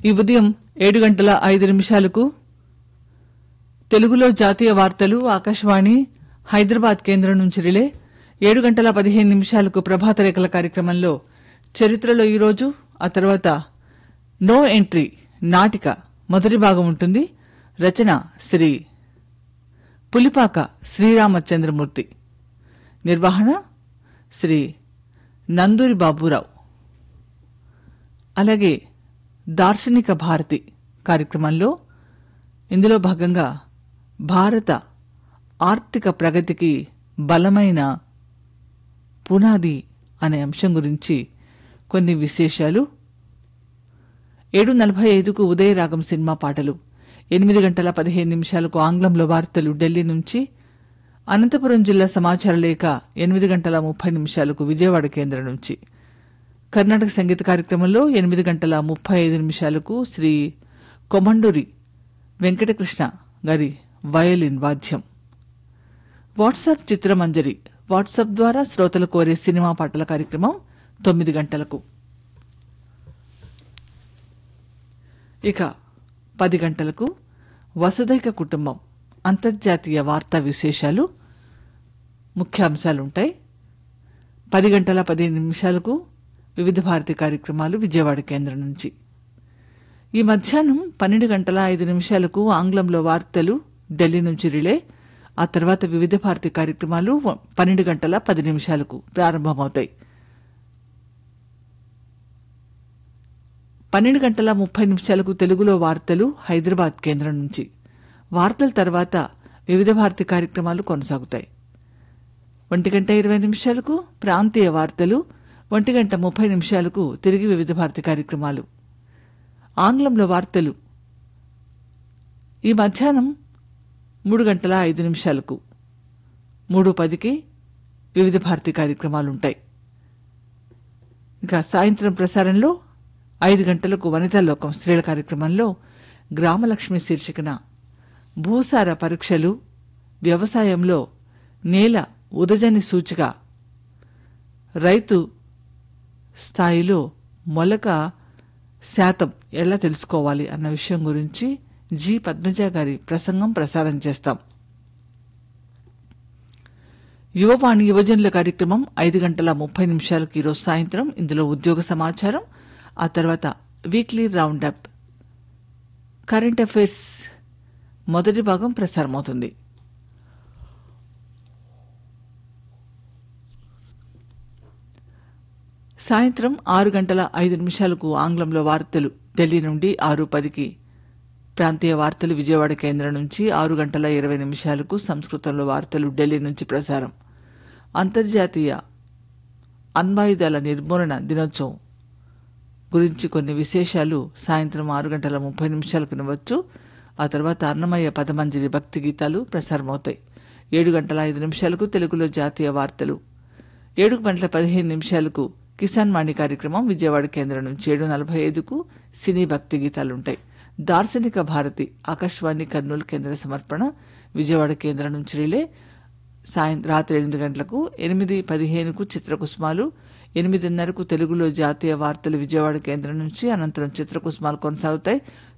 ఈ ఉదయం ఏడు గంటల ఐదు నిమిషాలకు తెలుగులో జాతీయ వార్తలు ఆకాశవాణి హైదరాబాద్ కేంద్రం నుంచి రిలే ఏడు గంటల పదిహేను నిమిషాలకు ప్రభాత రేఖల కార్యక్రమంలో చరిత్రలో ఈరోజు ఆ తర్వాత నో ఎంట్రీ నాటిక మొదటి భాగం ఉంటుంది రచన శ్రీ పులిపాక శ్రీరామచంద్రమూర్తి నిర్వహణ శ్రీ నందూరి బాబురావు అలాగే దార్శనిక భారతి కార్యక్రమంలో ఇందులో భాగంగా భారత ఆర్థిక ప్రగతికి బలమైన పునాది అనే అంశం గురించి కొన్ని విశేషాలు ఏడు నలభై ఐదుకు ఉదయరాగం సినిమా పాటలు ఎనిమిది గంటల పదిహేను నిమిషాలకు ఆంగ్లంలో వార్తలు ఢిల్లీ నుంచి అనంతపురం జిల్లా సమాచార లేఖ ఎనిమిది గంటల ముప్పై నిమిషాలకు విజయవాడ కేంద్రం నుంచి కర్ణాటక సంగీత కార్యక్రమంలో ఎనిమిది గంటల ముప్పై ఐదు నిమిషాలకు శ్రీ కొమండూరి వెంకటకృష్ణ గారి వయలిన్ వాద్యం వాట్సాప్ చిత్రమంజరి వాట్సాప్ ద్వారా శ్రోతలు కోరే సినిమా పాటల కార్యక్రమం తొమ్మిది గంటలకు ఇక పది గంటలకు వసుదైక కుటుంబం అంతర్జాతీయ వార్తా విశేషాలు ముఖ్యాంశాలుంటాయి పది గంటల పదిహేను నిమిషాలకు వివిధ భారతి కార్యక్రమాలు విజయవాడ కేంద్రం నుంచి ఈ మధ్యాహ్నం పన్నెండు గంటల ఐదు నిమిషాలకు ఆంగ్లంలో వార్తలు ఢిల్లీ నుంచి రిలే ఆ తర్వాత వివిధ భారతి కార్యక్రమాలు పన్నెండు గంటల పది నిమిషాలకు ప్రారంభమవుతాయి పన్నెండు గంటల ముప్పై నిమిషాలకు తెలుగులో వార్తలు హైదరాబాద్ కేంద్రం నుంచి వార్తల తర్వాత వివిధ భారతి కార్యక్రమాలు కొనసాగుతాయి ఒంటి గంట ఇరవై నిమిషాలకు ప్రాంతీయ వార్తలు ఒంటి గంట ముప్పై నిమిషాలకు తిరిగి వివిధ భారతి కార్యక్రమాలు ఆంగ్లంలో వార్తలు ఈ మధ్యాహ్నం మూడు గంటల ఐదు నిమిషాలకు మూడు పదికి వివిధ భారతి కార్యక్రమాలుంటాయి ఇంకా సాయంత్రం ప్రసారంలో ఐదు గంటలకు వనితా లోకం స్త్రీల కార్యక్రమంలో గ్రామలక్ష్మి శీర్షికన భూసార పరీక్షలు వ్యవసాయంలో నేల ఉదజని సూచిక రైతు స్థాయిలో మొలక శాతం ఎలా తెలుసుకోవాలి అన్న విషయం గురించి జి పద్మజ గారి ప్రసంగం ప్రసారం చేస్తాం యువవాణి యువజనుల కార్యక్రమం ఐదు గంటల ముప్పై నిమిషాలకు ఈరోజు సాయంత్రం ఇందులో ఉద్యోగ సమాచారం ఆ తర్వాత weekly round up current affairs మొదటి భాగం ప్రసారమవుతుంది సాయంత్రం ఆరు గంటల ఐదు నిమిషాలకు ఆంగ్లంలో వార్తలు ఢిల్లీ నుండి ఆరు పదికి ప్రాంతీయ వార్తలు విజయవాడ కేంద్రం నుంచి ఆరు గంటల ఇరవై నిమిషాలకు సంస్కృతంలో వార్తలు ఢిల్లీ నుంచి ప్రసారం అంతర్జాతీయ అణ్వాయుధాల నిర్మూలన దినోత్సవం గురించి కొన్ని విశేషాలు సాయంత్రం ఆరు గంటల ముప్పై నిమిషాలకు వినవచ్చు ఆ తర్వాత అన్నమయ్య పదమంజరి భక్తి గీతాలు ప్రసారమవుతాయి ఏడు గంటల ఐదు నిమిషాలకు తెలుగులో జాతీయ వార్తలు ఏడు గంటల పదిహేను నిమిషాలకు కిసాన్ వాణి కార్యక్రమం విజయవాడ కేంద్రం నుంచి ఏడు నలభై ఐదుకు సినీ భక్తి గీతాలుంటాయి దార్శనిక భారతి ఆకాశవాణి కర్నూలు కేంద్ర సమర్పణ విజయవాడ కేంద్రం నుంచి రిలే సాయంత్రం రాత్రి ఎనిమిది గంటలకు ఎనిమిది పదిహేనుకు చిత్రకుసుమాలు ఎనిమిదిన్నరకు తెలుగులో జాతీయ వార్తలు విజయవాడ కేంద్రం నుంచి అనంతరం చిత్రకుసుమాలు కొనసాగుతాయి